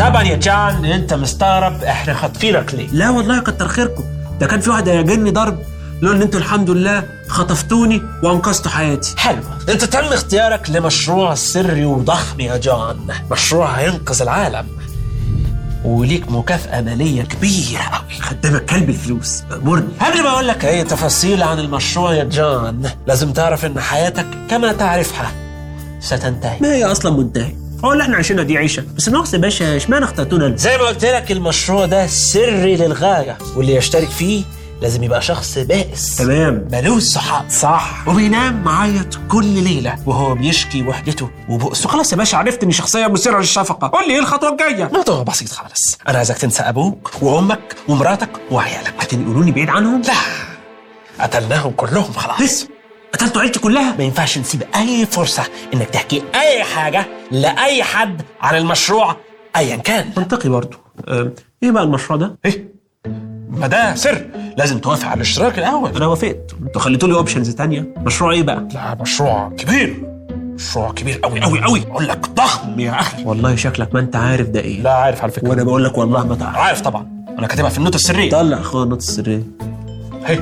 طبعا يا جان انت مستغرب احنا خاطفينك ليه لا والله كتر خيركم ده كان في واحد هيجني ضرب لولا ان انتوا الحمد لله خطفتوني وانقذتوا حياتي حلو انت تم اختيارك لمشروع سري وضخم يا جان مشروع هينقذ العالم وليك مكافأة مالية كبيرة قوي خدامك كلب الفلوس امرني قبل ما اقول لك اي تفاصيل عن المشروع يا جان لازم تعرف ان حياتك كما تعرفها ستنتهي ما هي اصلا منتهي هو اللي احنا عايشينها دي عيشه بس ناقص يا باشا اشمعنى اخترتونا أنا؟ زي ما قلت لك المشروع ده سري للغاية واللي يشترك فيه لازم يبقى شخص بائس تمام ملوش صحاب صح وبينام معيط كل ليلة وهو بيشكي وحدته وبؤسه خلاص يا باشا عرفت اني شخصيه مثيره للشفقه قول لي ايه الخطوه الجايه موضوع بسيط خالص انا عايزك تنسى ابوك وامك ومراتك وعيالك هتنقلوني بعيد عنهم لا قتلناهم كلهم خلاص لسه قتلتوا عيلتي كلها ما ينفعش نسيب اي فرصة انك تحكي اي حاجة لاي حد عن المشروع ايا كان منطقي برضو أه، ايه بقى المشروع ده ايه ما ده سر لازم توافق على الاشتراك الاول انا وافقت انتوا خليتوا لي اوبشنز تانية مشروع ايه بقى لا مشروع كبير مشروع كبير قوي قوي قوي اقول لك ضخم يا اخي والله شكلك ما انت عارف ده ايه لا عارف على فكره وانا بقول لك والله ما تعرف عارف طبعا انا كاتبها في النوتة السرية طلع اخويا النوت السريه هي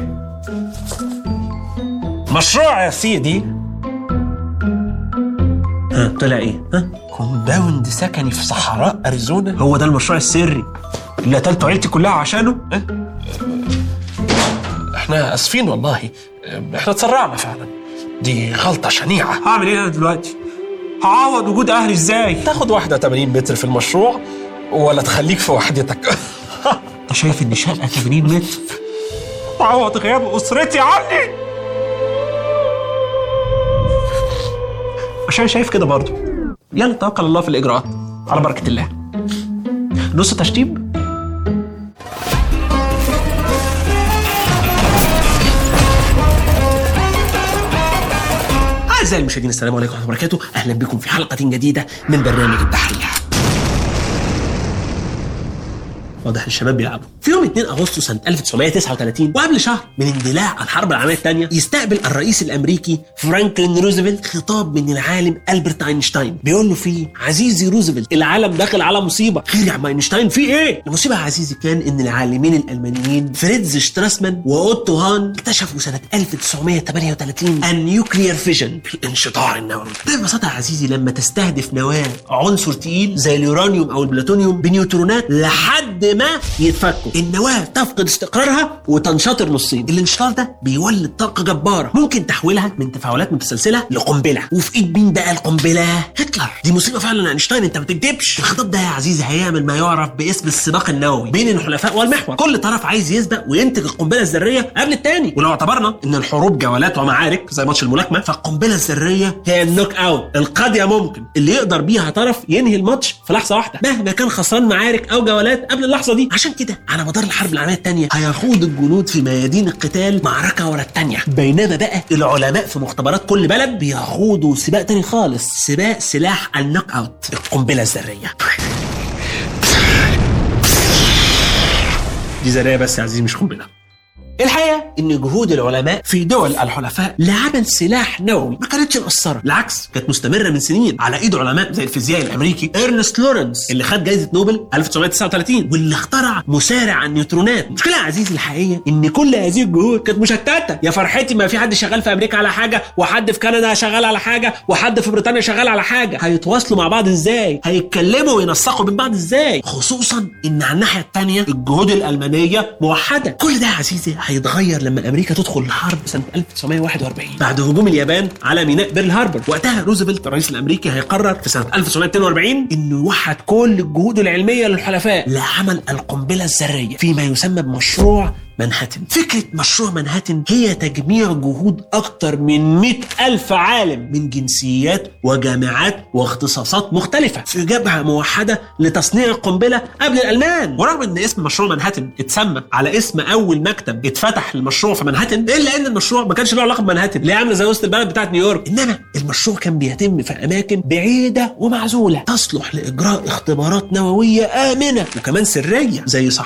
مشروع يا سيدي ها طلع ايه ها كومباوند سكني في صحراء اريزونا هو ده المشروع السري اللي قتلتوا عيلتي كلها عشانه احنا اسفين والله احنا تسرعنا فعلا دي غلطة شنيعة هعمل ايه انا دلوقتي هعوض وجود اهلي ازاي تاخد واحدة 80 متر في المشروع ولا تخليك في وحدتك انت شايف ان شقه 80 متر تعوض غياب اسرتي عني عشان شايف كده برضو يلا توكل على الله في الاجراءات على بركه الله نص تشطيب أعزائي المشاهدين السلام عليكم ورحمة الله وبركاته أهلا بكم في حلقة جديدة من برنامج الدحيح واضح إن الشباب بيلعبوا في يوم 2 اغسطس سنه 1939 وقبل شهر من اندلاع الحرب العالميه الثانيه يستقبل الرئيس الامريكي فرانكلين روزفلت خطاب من العالم البرت اينشتاين بيقول له فيه عزيزي روزفلت العالم داخل على مصيبه خير يا عم اينشتاين في ايه المصيبه يا عزيزي كان ان العالمين الالمانيين فريدز شتراسمان واوتو هان اكتشفوا سنه 1938 النيوكليير فيجن الانشطار النووي ده ببساطه يا عزيزي لما تستهدف نواه عنصر تقيل زي اليورانيوم او البلاتونيوم بنيوترونات لحد ما يتفكوا النواه تفقد استقرارها وتنشطر نصين الانشطار ده بيولد طاقه جباره ممكن تحويلها من تفاعلات متسلسله لقنبله وفي ايد مين بقى القنبله هتلر دي مصيبه فعلا يا اينشتاين انت ما تكذبش الخطاب ده يا عزيزي هيعمل ما يعرف باسم السباق النووي بين الحلفاء والمحور كل طرف عايز يسبق وينتج القنبله الذريه قبل الثاني ولو اعتبرنا ان الحروب جولات ومعارك زي ماتش الملاكمه فالقنبله الذريه هي النوك اوت القاضيه ممكن اللي يقدر بيها طرف ينهي الماتش في لحظه واحده مهما كان خسران معارك او جولات قبل اللحظه دي عشان كده على مدار الحرب العالميه الثانيه هيخوض الجنود في ميادين القتال معركه ورا الثانيه بينما بقى العلماء في مختبرات كل بلد بيخوضوا سباق تاني خالص سباق سلاح النوك اوت القنبله الذريه دي ذريه بس يا عزيزي مش قنبله الحقيقه ان جهود العلماء في دول الحلفاء لعمل سلاح نووي ما كانتش مقصره بالعكس كانت مستمره من سنين على ايد علماء زي الفيزيائي الامريكي ارنست لورنس اللي خد جائزه نوبل 1939 واللي اخترع مسارع النيوترونات المشكله يا عزيزي الحقيقيه ان كل هذه الجهود كانت مشتته يا فرحتي ما في حد شغال في امريكا على حاجه وحد في كندا شغال على حاجه وحد في بريطانيا شغال على حاجه هيتواصلوا مع بعض ازاي هيتكلموا وينسقوا بين بعض ازاي خصوصا ان على الناحيه الثانيه الجهود الالمانيه موحده كل ده يا عزيزي هيتغير لما امريكا تدخل الحرب سنه 1941 بعد هجوم اليابان على ميناء بيرل هاربر وقتها روزفلت الرئيس الامريكي هيقرر في سنه 1942 انه يوحد كل الجهود العلميه للحلفاء لعمل القنبله الذريه فيما يسمى بمشروع منهاتن فكرة مشروع منهاتن هي تجميع جهود أكتر من مئة ألف عالم من جنسيات وجامعات واختصاصات مختلفة في جبهة موحدة لتصنيع القنبلة قبل الألمان ورغم أن اسم مشروع منهاتن اتسمى على اسم أول مكتب اتفتح للمشروع في منهاتن إلا أن المشروع ما كانش له علاقة بمنهاتن اللي هي عاملة زي وسط البلد بتاعت نيويورك إنما المشروع كان بيتم في أماكن بعيدة ومعزولة تصلح لإجراء اختبارات نووية آمنة وكمان سرية زي صحراء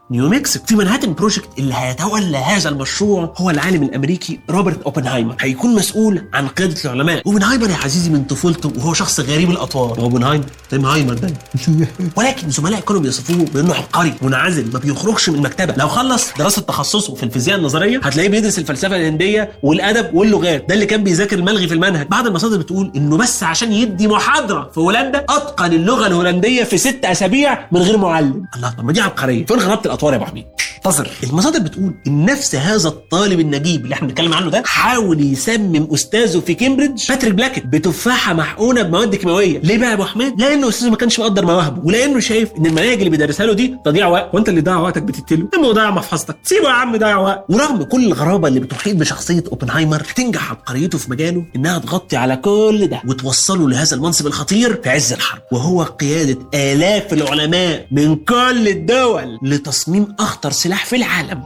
نيو مكسيكو في منهاتن بروجكت اللي هيتولى هذا المشروع هو العالم الامريكي روبرت اوبنهايمر هيكون مسؤول عن قياده العلماء اوبنهايمر يا عزيزي من طفولته وهو شخص غريب الاطوار اوبنهايمر اوبنهايمر ده ولكن زملاء كانوا بيصفوه بانه عبقري منعزل ما بيخرجش من المكتبه لو خلص دراسه تخصصه في الفيزياء النظريه هتلاقيه بيدرس الفلسفه الهنديه والادب واللغات ده اللي كان بيذاكر الملغي في المنهج بعض المصادر بتقول انه بس عشان يدي محاضره في هولندا اتقن اللغه الهولنديه في ست اسابيع من غير معلم الله طب ما دي عبقريه فين غرابه الاطوار يا ابو حميد انتظر المصادر بتقول ان نفس هذا الطالب النجيب اللي احنا بنتكلم عنه ده حاول يسمم استاذه في كامبريدج باتريك بلاكت بتفاحه محقونه بمواد كيماويه ليه بقى يا ابو حميد لانه استاذه ما كانش مقدر مواهبه ولانه شايف ان المناهج اللي بيدرسها له دي تضييع وقت وانت اللي ضيع وقتك بتقتله اما ضيع محفظتك سيبه يا عم ضيع وقت ورغم كل الغرابه اللي بتحيط بشخصيه اوبنهايمر تنجح عبقريته في مجاله انها تغطي على كل ده وتوصله لهذا المنصب الخطير في عز الحرب وهو قياده الاف العلماء من كل الدول لتصميم اخطر سلاح في العالم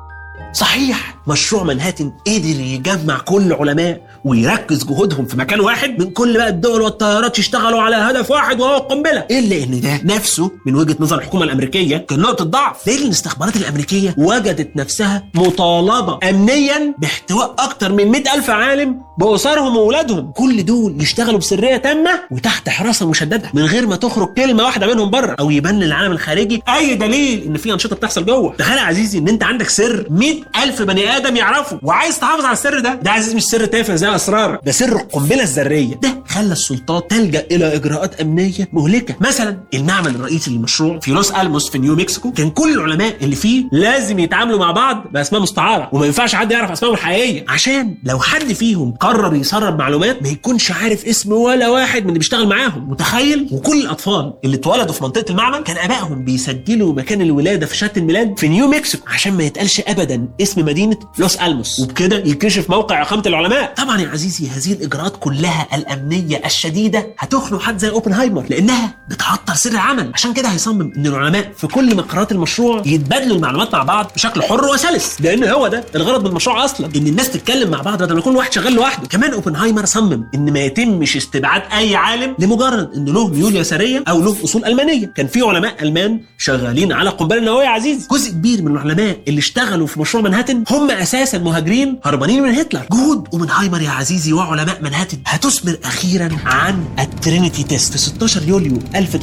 صحيح مشروع منهاتن قدر يجمع كل علماء ويركز جهودهم في مكان واحد من كل بقى الدول والتيارات يشتغلوا على هدف واحد وهو القنبله الا ان ده نفسه من وجهه نظر الحكومه الامريكيه كان نقطه ضعف لان الاستخبارات الامريكيه وجدت نفسها مطالبه امنيا باحتواء اكتر من 100 الف عالم باسرهم واولادهم كل دول يشتغلوا بسريه تامه وتحت حراسه مشدده من غير ما تخرج كلمه واحده منهم بره او يبان للعالم الخارجي اي دليل ان في انشطه بتحصل جوه تخيل يا عزيزي ان انت عندك سر 100 الف بني ادم يعرفوا وعايز تحافظ على السر ده ده عزيزي مش سر تافه زي اسرار ده سر القنبله الذريه ده خلى السلطات تلجا الى اجراءات امنيه مهلكه مثلا المعمل الرئيسي للمشروع في لوس الموس في نيو مكسيكو كان كل العلماء اللي فيه لازم يتعاملوا مع بعض باسماء مستعاره وما ينفعش حد يعرف اسمائهم الحقيقيه عشان لو حد فيهم قرر يسرب معلومات ما يكونش عارف اسم ولا واحد من اللي بيشتغل معاهم متخيل وكل الاطفال اللي اتولدوا في منطقه المعمل كان ابائهم بيسجلوا مكان الولاده في شهاده الميلاد في نيو مكسيكو عشان ما يتقالش ابدا اسم مدينه لوس الموس وبكده يكشف موقع اقامه العلماء طبعا يا عزيزي هذه الاجراءات كلها الامنيه الشديده هتخنق حد زي اوبنهايمر لانها بتعطل سر العمل عشان كده هيصمم ان العلماء في كل مقرات المشروع يتبادلوا المعلومات مع بعض بشكل حر وسلس لان هو ده الغرض من المشروع اصلا ان الناس تتكلم مع بعض بدل ما يكون واحد شغال لوحده كمان اوبنهايمر صمم ان ما يتمش استبعاد اي عالم لمجرد ان له ميول يساريه او له اصول المانيه كان في علماء المان شغالين على القنبله النوويه يا عزيزي جزء كبير من العلماء اللي اشتغلوا في مشروع منهاتن هم اساسا مهاجرين هربانين من هتلر جهود اوبنهايمر يا عزيزي وعلماء منهاتن هتثمر اخيرا عن الترينيتي تيست في 16 يوليو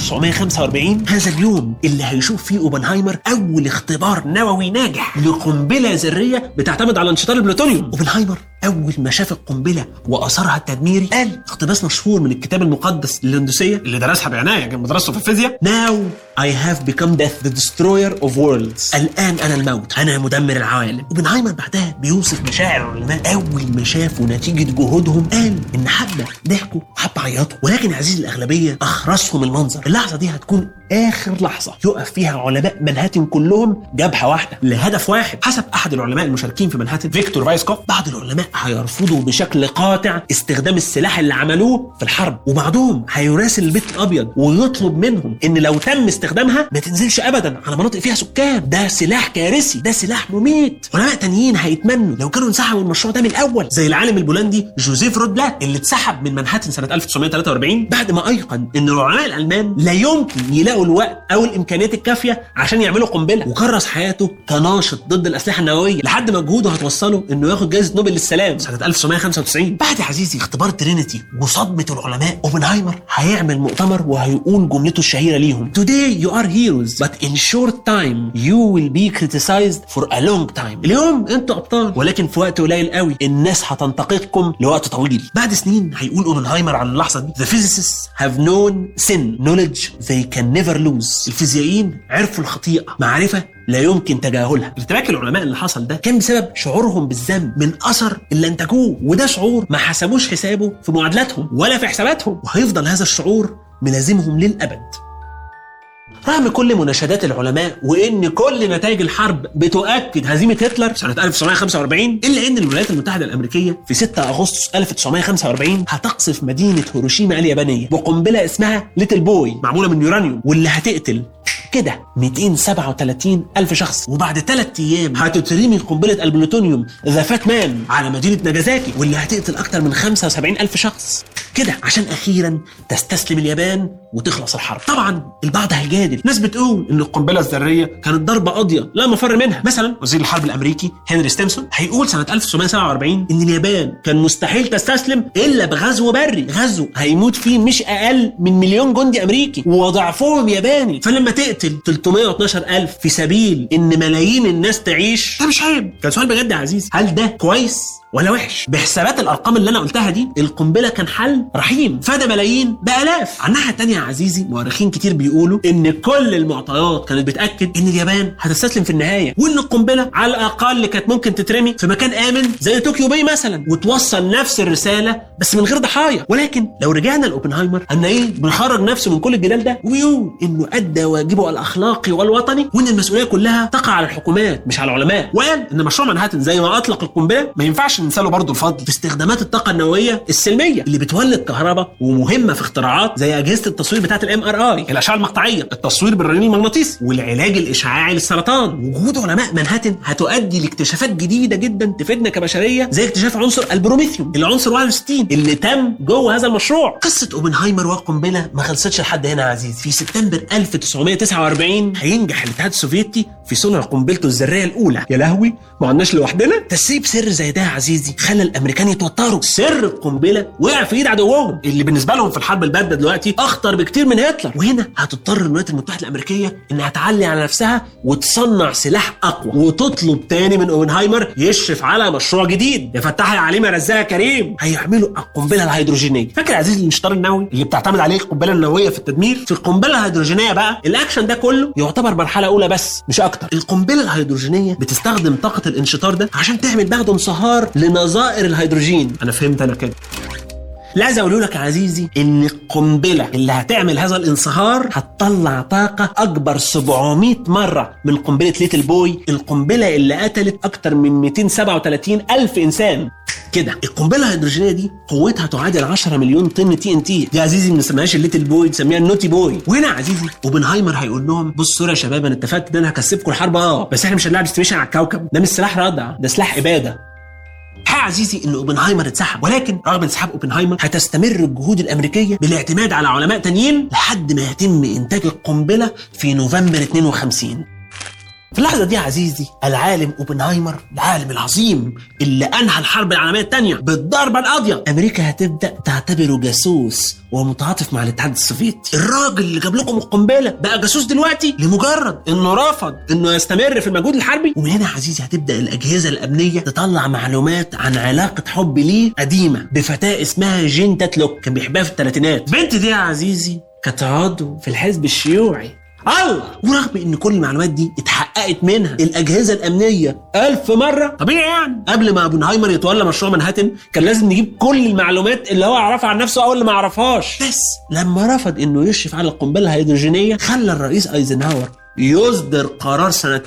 1945 هذا اليوم اللي هيشوف فيه اوبنهايمر اول اختبار نووي ناجح لقنبله ذريه بتعتمد على انشطار البلوتونيوم اوبنهايمر اول ما شاف القنبله واثرها التدميري قال اقتباس مشهور من الكتاب المقدس للهندوسيه اللي درسها بعنايه كان مدرسه في الفيزياء Now I have become death the destroyer of worlds الان انا الموت انا مدمر العوالم اوبنهايمر بعدها بيوصف مشاعر العلماء اول ما شافوا نتيجه جهودهم قال ان حبه ضحكوا وحبه عيطوا ولكن يا عزيزي الاغلبيه اخرسهم المنظر اللحظه دي هتكون اخر لحظه يقف فيها علماء منهاتن كلهم جبهه واحده لهدف واحد حسب احد العلماء المشاركين في منهاتن فيكتور فايسكوف بعض العلماء هيرفضوا بشكل قاطع استخدام السلاح اللي عملوه في الحرب وبعضهم هيراسل البيت الابيض ويطلب منهم ان لو تم استخدامها ما تنزلش ابدا على مناطق فيها سكان ده سلاح كارثي ده سلاح مميت علماء تانيين هيتمنوا لو كانوا انسحبوا من المشروع ده من الاول زي العالم البولندي جوزيف رودبلاك اللي اتسحب من منهاتن سنه 1943 بعد ما ايقن ان العلماء الالمان لا يمكن يلاقوا الوقت او الامكانيات الكافيه عشان يعملوا قنبله وكرس حياته كناشط ضد الاسلحه النوويه لحد ما جهوده هتوصله انه ياخد جائزه نوبل للسلام سنه 1995 بعد يا عزيزي اختبار ترينيتي وصدمه العلماء اوبنهايمر هيعمل مؤتمر وهيقول جملته الشهيره ليهم Today you are heroes but in short time you will be criticized for a long time اليوم انتوا ابطال ولكن في وقت قليل قوي الناس هتنتقدكم لوقت طويل بعد سنين هيقول اوبنهايمر عن اللحظه دي The physicists have known sin knowledge they can never lose الفيزيائيين عرفوا الخطيئه معرفه لا يمكن تجاهلها ارتباك العلماء اللي حصل ده كان بسبب شعورهم بالذنب من اثر اللي انتجوه وده شعور ما حسبوش حسابه في معادلاتهم ولا في حساباتهم وهيفضل هذا الشعور ملازمهم للابد رغم كل مناشدات العلماء وان كل نتائج الحرب بتؤكد هزيمه هتلر سنه 1945 الا ان الولايات المتحده الامريكيه في 6 اغسطس 1945 هتقصف مدينه هيروشيما اليابانيه بقنبله اسمها ليتل بوي معموله من يورانيوم واللي هتقتل كده 237 ألف شخص وبعد ثلاث أيام هتترمي قنبلة البلوتونيوم ذا فات مان على مدينة ناجازاكي واللي هتقتل أكتر من 75 ألف شخص كده عشان اخيرا تستسلم اليابان وتخلص الحرب طبعا البعض هيجادل ناس بتقول ان القنبله الذريه كانت ضربه قاضيه لا مفر منها مثلا وزير الحرب الامريكي هنري ستيمسون هيقول سنه 1947 ان اليابان كان مستحيل تستسلم الا بغزو بري غزو هيموت فيه مش اقل من مليون جندي امريكي وضعفهم ياباني فلما تقتل 312 الف في سبيل ان ملايين الناس تعيش ده مش عيب كان سؤال بجد يا عزيزي هل ده كويس ولا وحش بحسابات الارقام اللي انا قلتها دي القنبله كان حل رحيم فدى ملايين بالاف على الناحيه الثانيه يا عزيزي مؤرخين كتير بيقولوا ان كل المعطيات كانت بتاكد ان اليابان هتستسلم في النهايه وان القنبله على الاقل كانت ممكن تترمي في مكان امن زي طوكيو باي مثلا وتوصل نفس الرساله بس من غير ضحايا ولكن لو رجعنا لاوبنهايمر هنلاقيه بيخرج نفسه من كل الجدال ده ويقول انه ادى واجبه الاخلاقي والوطني وان المسؤوليه كلها تقع على الحكومات مش على العلماء وقال ان مشروع مانهاتن زي ما اطلق القنبله ما ينفعش ننسى له برضه الفضل في استخدامات الطاقه النوويه السلميه اللي بتولد كهرباء ومهمه في اختراعات زي اجهزه التصوير بتاعه الام ار اي الاشعه المقطعيه التصوير بالرنين المغناطيسي والعلاج الاشعاعي للسرطان وجود علماء مانهاتن هتؤدي لاكتشافات جديده جدا تفيدنا كبشريه زي اكتشاف عنصر البروميثيوم العنصر 61 اللي تم جوه هذا المشروع قصه اوبنهايمر والقنبله ما خلصتش لحد هنا يا عزيزي في سبتمبر 1949 هينجح الاتحاد السوفيتي في صنع قنبلته الذريه الاولى يا لهوي ما عدناش لوحدنا تسريب سر زي ده يا عزيزي خلى الامريكان يتوتروا سر القنبله وقع في ايد عدوهم اللي بالنسبه لهم في الحرب البارده دلوقتي اخطر بكتير من هتلر وهنا هتضطر الولايات المتحده الامريكيه انها تعلي على نفسها وتصنع سلاح اقوى وتطلب تاني من اوبنهايمر يشرف على مشروع جديد يا فتاح يا عليم يا رزاق يا كريم هيعملوا القنبله الهيدروجينيه فاكر يا عزيزي الانشطار النووي اللي بتعتمد عليه القنبله النوويه في التدمير في القنبله الهيدروجينيه بقى الاكشن ده كله يعتبر مرحله اولى بس مش اكتر القنبله الهيدروجينيه بتستخدم طاقه الانشطار ده عشان تعمل بعد انصهار لنظائر الهيدروجين انا فهمت انا كده لا عايز اقول لك يا عزيزي ان القنبله اللي هتعمل هذا الانصهار هتطلع طاقه اكبر 700 مره من قنبله ليتل بوي القنبله اللي قتلت اكتر من 237 الف انسان كده القنبله الهيدروجينيه دي قوتها تعادل 10 مليون طن تي ان تي دي يا عزيزي ما نسميهاش الليتل بوي نسميها النوتي بوي وهنا يا عزيزي اوبنهايمر هيقول لهم بصوا يا شباب انا اتفقت ان انا هكسبكم الحرب اه بس احنا مش هنلعب استيميشن على الكوكب ده مش سلاح ردع ده سلاح اباده الحقيقه عزيزي ان اوبنهايمر اتسحب ولكن رغم انسحاب اوبنهايمر هتستمر الجهود الامريكيه بالاعتماد على علماء تانيين لحد ما يتم انتاج القنبله في نوفمبر 52 في اللحظة دي يا عزيزي العالم اوبنهايمر العالم العظيم اللي انهى الحرب العالمية الثانية بالضربة القاضية امريكا هتبدأ تعتبره جاسوس ومتعاطف مع الاتحاد السوفيتي الراجل اللي جاب لكم القنبلة بقى جاسوس دلوقتي لمجرد انه رفض انه يستمر في المجهود الحربي ومن هنا يا عزيزي هتبدأ الاجهزة الامنية تطلع معلومات عن علاقة حب ليه قديمة بفتاة اسمها جين تاتلوك كان بيحبها في الثلاثينات البنت دي يا عزيزي كانت عضو في الحزب الشيوعي الله ورغم ان كل المعلومات دي اتحققت منها الاجهزه الامنيه ألف مره طبيعي يعني قبل ما اوبنهايمر يتولى مشروع مانهاتن كان لازم نجيب كل المعلومات اللي هو يعرفها عن نفسه او اللي ما يعرفهاش بس لما رفض انه يشرف على القنبله الهيدروجينيه خلى الرئيس ايزنهاور يصدر قرار سنة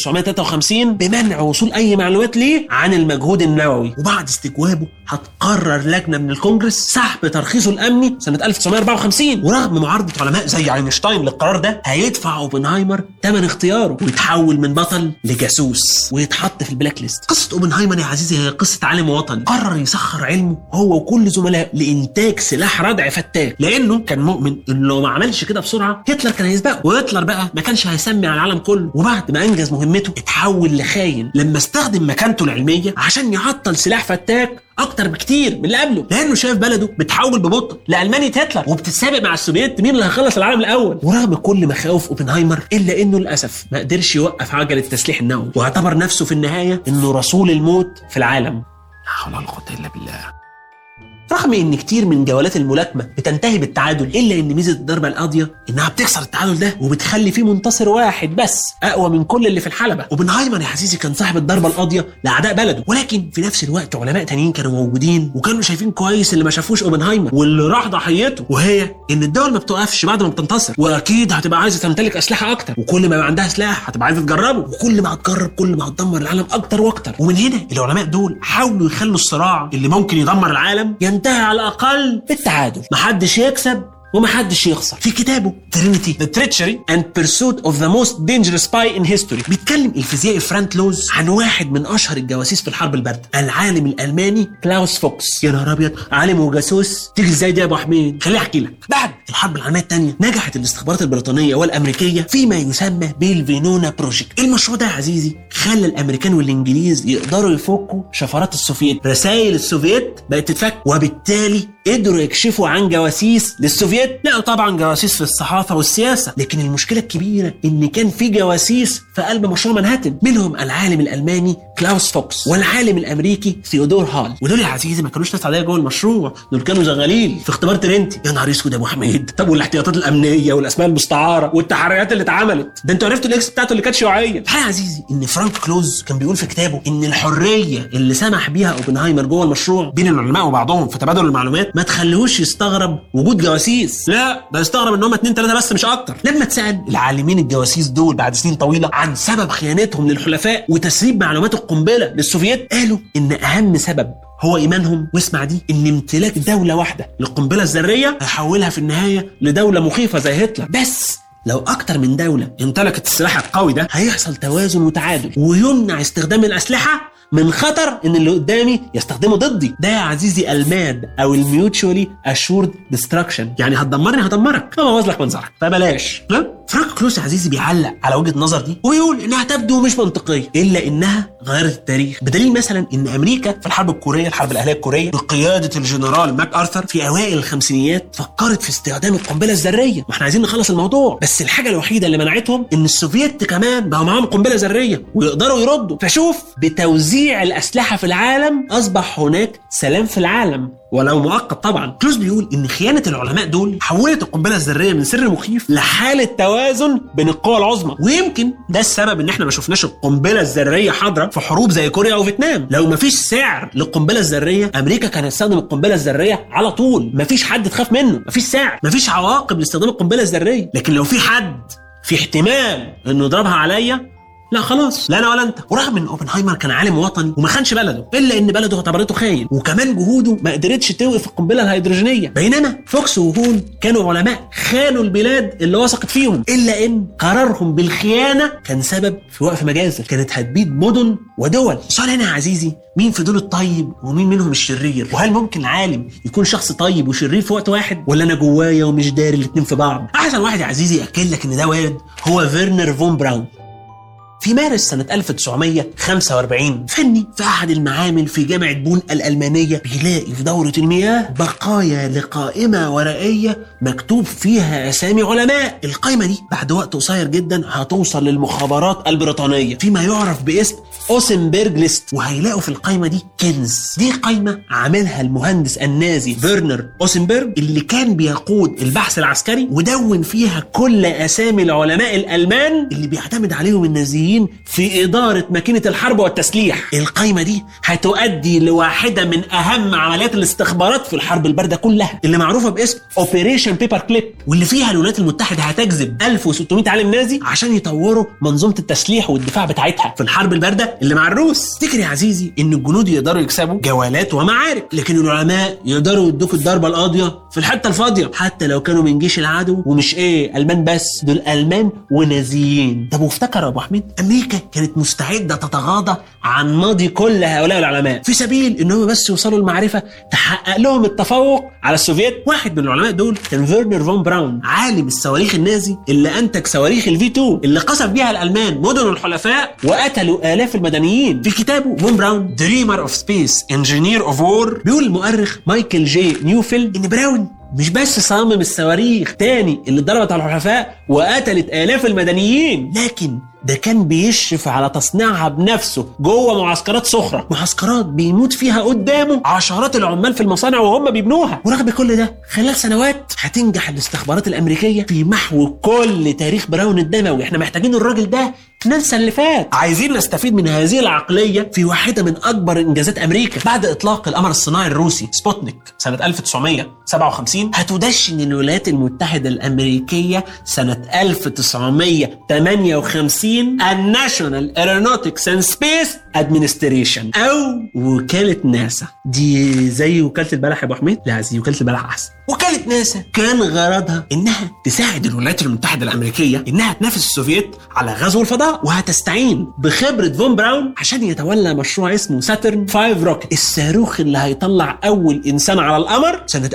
1953 بمنع وصول أي معلومات ليه عن المجهود النووي وبعد استجوابه هتقرر لجنة من الكونجرس سحب ترخيصه الأمني سنة 1954 ورغم معارضة علماء زي اينشتاين للقرار ده هيدفع اوبنهايمر ثمن اختياره ويتحول من بطل لجاسوس ويتحط في البلاك ليست قصة اوبنهايمر يا عزيزي هي قصة عالم وطني قرر يسخر علمه هو وكل زملائه لإنتاج سلاح ردع فتاك لأنه كان مؤمن إنه لو ما عملش كده بسرعة هتلر كان هيسبقه وهتلر بقى ما كانش هيسمي على العالم كله وبعد ما انجز مهمته اتحول لخاين لما استخدم مكانته العلميه عشان يعطل سلاح فتاك اكتر بكتير من اللي قبله لانه شايف بلده بتحول ببطء لالمانيا هتلر وبتتسابق مع السوفييت مين اللي هيخلص العالم الاول ورغم كل مخاوف اوبنهايمر الا انه للاسف ما قدرش يوقف عجله التسليح النووي واعتبر نفسه في النهايه انه رسول الموت في العالم لا حول ولا قوه الا بالله رغم ان كتير من جولات الملاكمه بتنتهي بالتعادل الا ان ميزه الضربه القاضيه انها بتكسر التعادل ده وبتخلي فيه منتصر واحد بس اقوى من كل اللي في الحلبه اوبنهايمر يا عزيزي كان صاحب الضربه القاضيه لاعداء بلده ولكن في نفس الوقت علماء تانيين كانوا موجودين وكانوا شايفين كويس اللي ما شافوش اوبنهايمر واللي راح ضحيته وهي ان الدول ما بتوقفش بعد ما بتنتصر واكيد هتبقى عايزه تمتلك اسلحه اكتر وكل ما يبقى عندها سلاح هتبقى عايزه تجربه وكل ما هتجرب كل ما هتدمر العالم اكتر واكتر ومن هنا العلماء دول حاولوا يخلوا الصراع اللي ممكن يدمر العالم ينتهي على الاقل بالتعادل محدش يكسب ومحدش يخسر في كتابه ترينيتي ذا تريتشري اند بيرسوت اوف ذا موست دينجرس سباي ان هيستوري بيتكلم الفيزيائي فرانك لوز عن واحد من اشهر الجواسيس في الحرب البارده العالم الالماني كلاوس فوكس يا نهار ابيض عالم وجاسوس تيجي ازاي دي يا ابو حميد خليني احكي لك بعد الحرب العالميه الثانيه نجحت الاستخبارات البريطانيه والامريكيه فيما يسمى بالفينونا بروجكت المشروع ده يا عزيزي خلى الامريكان والانجليز يقدروا يفكوا شفرات السوفييت رسائل السوفييت بقت تتفك وبالتالي قدروا يكشفوا عن جواسيس للسوفييت لقوا طبعا جواسيس في الصحافه والسياسه لكن المشكله الكبيره ان كان في جواسيس في قلب مشروع منهاتن منهم العالم الالماني كلاوس فوكس والعالم الامريكي ثيودور هال ودول يا عزيزي ما كانوش ناس عاديه جوه المشروع دول كانوا شغالين في اختبار ترنتي يا نهار اسود يا ابو حميد طب والاحتياطات الامنيه والاسماء المستعاره والتحريات اللي اتعملت ده انتوا عرفتوا الاكس بتاعته اللي كانت شيوعيه الحقيقه يا عزيزي ان فرانك كلوز كان بيقول في كتابه ان الحريه اللي سمح بيها اوبنهايمر جوه المشروع بين العلماء وبعضهم في تبادل المعلومات ما تخليهوش يستغرب وجود جواسيس لا ده يستغرب ان هم اتنين تلاته بس مش اكتر لما اتسال العالمين الجواسيس دول بعد سنين طويله عن سبب خيانتهم للحلفاء وتسريب معلومات القنبله للسوفييت قالوا ان اهم سبب هو ايمانهم واسمع دي ان امتلاك دوله واحده للقنبله الذريه هيحولها في النهايه لدوله مخيفه زي هتلر بس لو اكتر من دوله امتلكت السلاح القوي ده هيحصل توازن وتعادل ويمنع استخدام الاسلحه من خطر ان اللي قدامي يستخدمه ضدي ده يا عزيزي الماد او الميوتشولي اشورد ديستراكشن يعني هتدمرني هدمرك هبوظ لك منظرك فبلاش ها فرانك كلوس يا عزيزي بيعلق على وجهه النظر دي وبيقول انها تبدو مش منطقيه الا انها غيرت التاريخ بدليل مثلا ان امريكا في الحرب الكوريه الحرب الاهليه الكوريه بقياده الجنرال ماك ارثر في اوائل الخمسينيات فكرت في استخدام القنبله الذريه ما احنا عايزين نخلص الموضوع بس الحاجه الوحيده اللي منعتهم ان السوفييت كمان بقى معاهم قنبله ذريه ويقدروا يردوا فشوف بتوزيع الاسلحه في العالم اصبح هناك سلام في العالم ولو مؤقت طبعا كلوز بيقول ان خيانه العلماء دول حولت القنبله الذريه من سر مخيف لحاله توازن بين القوى العظمى ويمكن ده السبب ان احنا ما شفناش القنبله الذريه حاضره في حروب زي كوريا او فيتنام لو ما فيش سعر للقنبله الذريه امريكا كانت هتستخدم القنبله الذريه على طول ما فيش حد تخاف منه ما فيش سعر ما فيش عواقب لاستخدام القنبله الذريه لكن لو في حد في احتمال انه يضربها عليا لا خلاص لا انا ولا انت ورغم ان اوبنهايمر كان عالم وطني وما خانش بلده الا ان بلده اعتبرته خاين وكمان جهوده ما قدرتش توقف القنبله الهيدروجينيه بينما فوكس وهول كانوا علماء خانوا البلاد اللي وثقت فيهم الا ان قرارهم بالخيانه كان سبب في وقف مجازر كانت هتبيد مدن ودول السؤال هنا يا عزيزي مين في دول الطيب ومين منهم الشرير وهل ممكن عالم يكون شخص طيب وشرير في وقت واحد ولا انا جوايا ومش داري الاتنين في بعض احسن واحد يا عزيزي ياكد لك ان ده وارد هو فيرنر فون براون في مارس سنة 1945 فني في أحد المعامل في جامعة بون الألمانية بيلاقي في دورة المياه بقايا لقائمة ورقية مكتوب فيها أسامي علماء القائمة دي بعد وقت قصير جدا هتوصل للمخابرات البريطانية فيما يعرف باسم اوسنبرج ليست وهيلاقوا في القائمة دي كنز دي قائمة عاملها المهندس النازي فيرنر اوسنبرج اللي كان بيقود البحث العسكري ودون فيها كل أسامي العلماء الألمان اللي بيعتمد عليهم النازيين في إدارة ماكينة الحرب والتسليح القائمة دي هتؤدي لواحدة من أهم عمليات الاستخبارات في الحرب الباردة كلها اللي معروفة باسم اوبريشن بيبر كليب واللي فيها الولايات المتحدة هتجذب 1600 عالم نازي عشان يطوروا منظومة التسليح والدفاع بتاعتها في الحرب الباردة اللي مع الروس تفتكر يا عزيزي ان الجنود يقدروا يكسبوا جولات ومعارك لكن العلماء يقدروا يدوك الضربة القاضية في الحتة الفاضية حتى لو كانوا من جيش العدو ومش ايه المان بس دول المان ونازيين طب وافتكر يا ابو حميد امريكا كانت مستعده تتغاضى عن ماضي كل هؤلاء العلماء في سبيل ان هم بس يوصلوا لمعرفه تحقق لهم التفوق على السوفييت واحد من العلماء دول كان فيرنر فون براون عالم الصواريخ النازي اللي انتج صواريخ الفي 2 اللي قصف بيها الالمان مدن الحلفاء وقتلوا الاف المدنيين في كتابه فون براون دريمر اوف سبيس انجينير اوف وور بيقول المؤرخ مايكل جي نيوفيلد ان براون مش بس صمم الصواريخ تاني اللي ضربت على الحلفاء وقتلت آلاف المدنيين لكن ده كان بيشرف على تصنيعها بنفسه جوه معسكرات صخرة معسكرات بيموت فيها قدامه عشرات العمال في المصانع وهم بيبنوها ورغم كل ده خلال سنوات هتنجح الاستخبارات الأمريكية في محو كل تاريخ براون الدموي احنا محتاجين الراجل ده ننسى اللي فات عايزين نستفيد من هذه العقلية في واحدة من أكبر إنجازات أمريكا بعد إطلاق القمر الصناعي الروسي سبوتنيك سنة 1957 هتدشن الولايات المتحدة الأمريكية سنة 1958 الناشونال ايرونوتكس اند سبيس ادمنستريشن أو وكالة ناسا دي زي وكالة البلح يا أبو حميد؟ لا زي وكالة البلح أحسن وكالة ناسا كان غرضها إنها تساعد الولايات المتحدة الأمريكية إنها تنافس السوفييت على غزو الفضاء وهتستعين بخبرة فون براون عشان يتولى مشروع اسمه ساترن 5 روكت الصاروخ اللي هيطلع أول إنسان على القمر سنة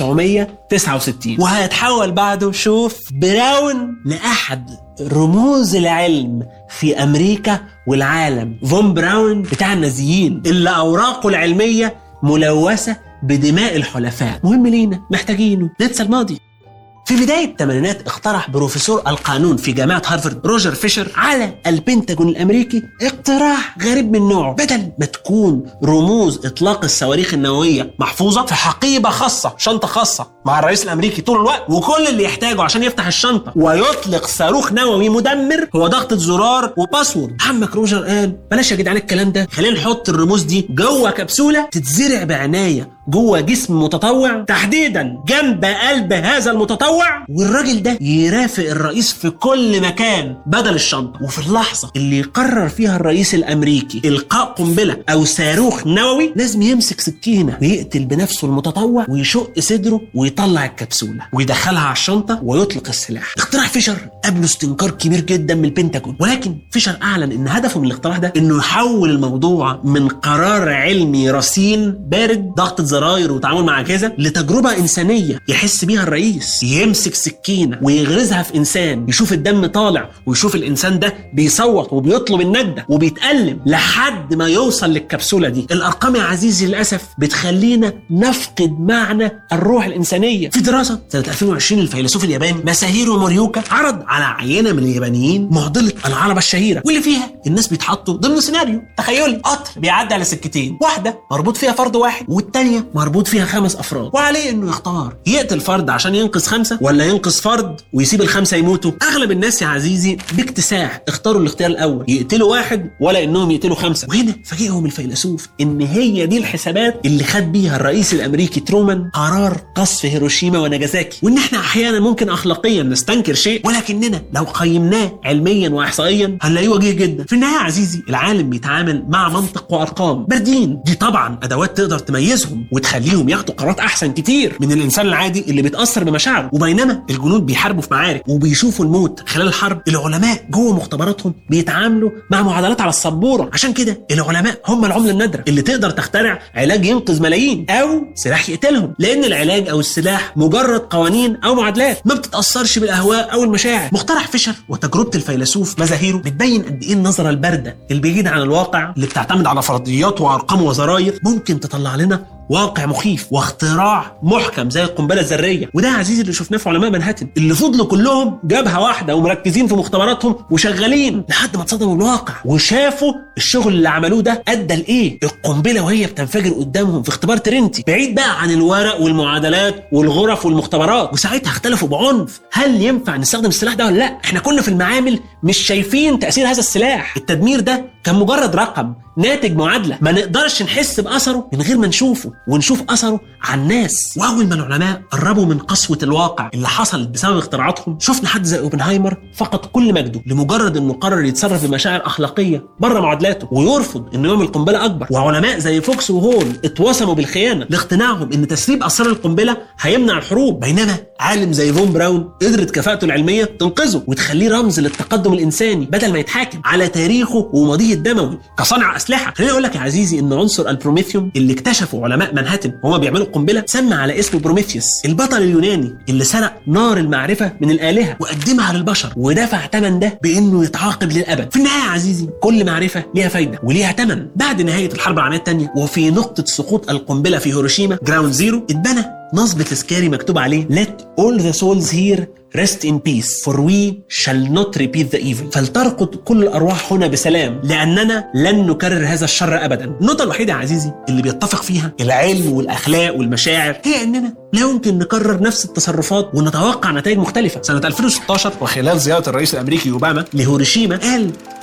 1969 وهيتحول بعده شوف براون لأحد رموز العلم في أمريكا والعالم فون براون بتاع النازيين اللي أوراقه العلمية ملوثة بدماء الحلفاء مهم لينا محتاجينه ننسى الماضي في بداية الثمانينات اقترح بروفيسور القانون في جامعة هارفارد روجر فيشر على البنتاجون الأمريكي اقتراح غريب من نوعه بدل ما تكون رموز إطلاق الصواريخ النووية محفوظة في حقيبة خاصة شنطة خاصة مع الرئيس الأمريكي طول الوقت وكل اللي يحتاجه عشان يفتح الشنطة ويطلق صاروخ نووي مدمر هو ضغطة زرار وباسورد عمك روجر قال بلاش يا جدعان الكلام ده خلينا نحط الرموز دي جوه كبسولة تتزرع بعناية جوه جسم متطوع تحديدا جنب قلب هذا المتطوع والراجل ده يرافق الرئيس في كل مكان بدل الشنطه وفي اللحظه اللي يقرر فيها الرئيس الامريكي القاء قنبله او صاروخ نووي لازم يمسك سكينه ويقتل بنفسه المتطوع ويشق صدره ويطلع الكبسوله ويدخلها على الشنطه ويطلق السلاح اختراع فيشر قابله استنكار كبير جدا من البنتاجون ولكن فيشر اعلن ان هدفه من الاختراع ده انه يحول الموضوع من قرار علمي رصين بارد ضغطه زراير وتعامل مع اجهزه لتجربه انسانيه يحس بيها الرئيس يمسك سكينه ويغرزها في انسان يشوف الدم طالع ويشوف الانسان ده بيصوت وبيطلب النجده وبيتالم لحد ما يوصل للكبسوله دي الارقام يا عزيزي للاسف بتخلينا نفقد معنى الروح الانسانيه في دراسه سنه 2020 الفيلسوف الياباني ماساهيرو موريوكا عرض على عينه من اليابانيين معضله العربه الشهيره واللي فيها الناس بيتحطوا ضمن سيناريو تخيلي قطر بيعدي على سكتين واحده مربوط فيها فرد واحد والتانيه مربوط فيها خمس افراد وعليه انه يختار يقتل فرد عشان ينقذ خمسه ولا ينقذ فرد ويسيب الخمسه يموتوا اغلب الناس يا عزيزي باكتساح اختاروا الاختيار الاول يقتلوا واحد ولا انهم يقتلوا خمسه وهنا فاجئهم الفيلسوف ان هي دي الحسابات اللي خد بيها الرئيس الامريكي ترومان قرار قصف هيروشيما وناجازاكي وان احنا احيانا ممكن اخلاقيا نستنكر شيء ولكننا لو قيمناه علميا واحصائيا هنلاقيه وجيه جدا في النهايه يا عزيزي العالم بيتعامل مع منطق وارقام باردين دي طبعا ادوات تقدر تميزهم وتخليهم ياخدوا قرارات احسن كتير من الانسان العادي اللي بيتاثر بمشاعره وبينما الجنود بيحاربوا في معارك وبيشوفوا الموت خلال الحرب العلماء جوه مختبراتهم بيتعاملوا مع معادلات على السبوره عشان كده العلماء هم العمله النادره اللي تقدر تخترع علاج ينقذ ملايين او سلاح يقتلهم لان العلاج او السلاح مجرد قوانين او معادلات ما بتتاثرش بالاهواء او المشاعر مخترع فيشر وتجربه الفيلسوف مازاهيرو بتبين قد ايه النظره البارده البعيده عن الواقع اللي بتعتمد على فرضيات وارقام وزراير ممكن تطلع لنا واقع مخيف واختراع محكم زي القنبله الذريه وده يا عزيزي اللي شفناه في علماء منهاتن اللي فضلوا كلهم جبهه واحده ومركزين في مختبراتهم وشغالين لحد ما اتصدموا بالواقع وشافوا الشغل اللي عملوه ده ادى لايه القنبله وهي بتنفجر قدامهم في اختبار ترنتي بعيد بقى عن الورق والمعادلات والغرف والمختبرات وساعتها اختلفوا بعنف هل ينفع نستخدم السلاح ده ولا لا احنا كنا في المعامل مش شايفين تاثير هذا السلاح التدمير ده كان مجرد رقم ناتج معادله ما نقدرش نحس باثره من غير ما نشوفه ونشوف اثره على الناس واول ما العلماء قربوا من قسوه الواقع اللي حصلت بسبب اختراعاتهم شفنا حد زي اوبنهايمر فقد كل مجده لمجرد انه قرر يتصرف بمشاعر اخلاقيه بره معادلاته ويرفض انه يعمل قنبله اكبر وعلماء زي فوكس وهول اتوسموا بالخيانه لاقتناعهم ان تسريب اسرار القنبله هيمنع الحروب بينما عالم زي فون براون قدرت كفاءته العلميه تنقذه وتخليه رمز للتقدم الانساني بدل ما يتحاكم على تاريخه وماضيه الدموي كصانع اسلحه خليني اقول لك يا عزيزي ان عنصر البروميثيوم اللي اكتشفه علماء منهاتن وهما بيعملوا القنبله سمى على اسم بروميثيوس البطل اليوناني اللي سرق نار المعرفه من الالهه وقدمها للبشر ودفع ثمن ده بانه يتعاقب للابد في النهايه يا عزيزي كل معرفه ليها فايده وليها ثمن بعد نهايه الحرب العالميه الثانيه وفي نقطه سقوط القنبله في هيروشيما جراوند زيرو اتبنى نصب تذكاري مكتوب عليه Let all the souls here rest in peace for we shall not repeat the evil فلترقد كل الأرواح هنا بسلام لأننا لن نكرر هذا الشر أبدا النقطة الوحيدة يا عزيزي اللي بيتفق فيها العلم والأخلاق والمشاعر هي أننا لا يمكن نكرر نفس التصرفات ونتوقع نتائج مختلفة سنة 2016 وخلال زيارة الرئيس الأمريكي أوباما لهيروشيما قال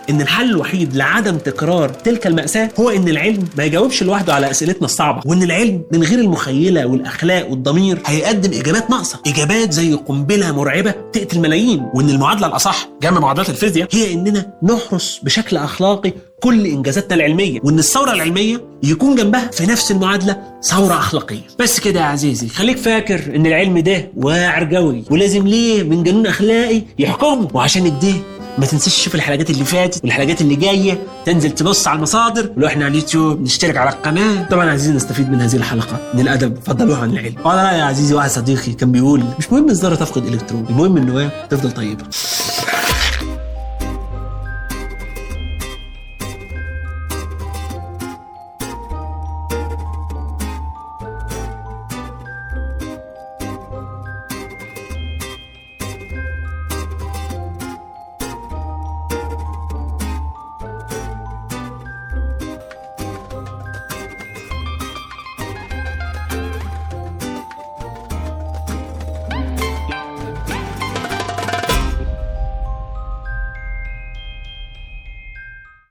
ان الحل الوحيد لعدم تكرار تلك المأساة هو ان العلم ما يجاوبش لوحده على اسئلتنا الصعبة وان العلم من غير المخيلة والاخلاق والضمير هيقدم اجابات ناقصة اجابات زي قنبلة مرعبة تقتل ملايين وان المعادلة الاصح جنب معادلات الفيزياء هي اننا نحرس بشكل اخلاقي كل انجازاتنا العلميه وان الثوره العلميه يكون جنبها في نفس المعادله ثوره اخلاقيه بس كده يا عزيزي خليك فاكر ان العلم ده واعر جوي ولازم ليه من جنون اخلاقي يحكمه وعشان كده ما تنساش تشوف الحلقات اللي فاتت والحلقات اللي جايه تنزل تبص على المصادر ولو احنا على اليوتيوب نشترك على القناه طبعا عايزين نستفيد من هذه الحلقه من الادب فضلوها عن العلم وعلى راي عزيزي واحد صديقي كان بيقول مش مهم الذره تفقد الكترون المهم النواه تفضل طيبه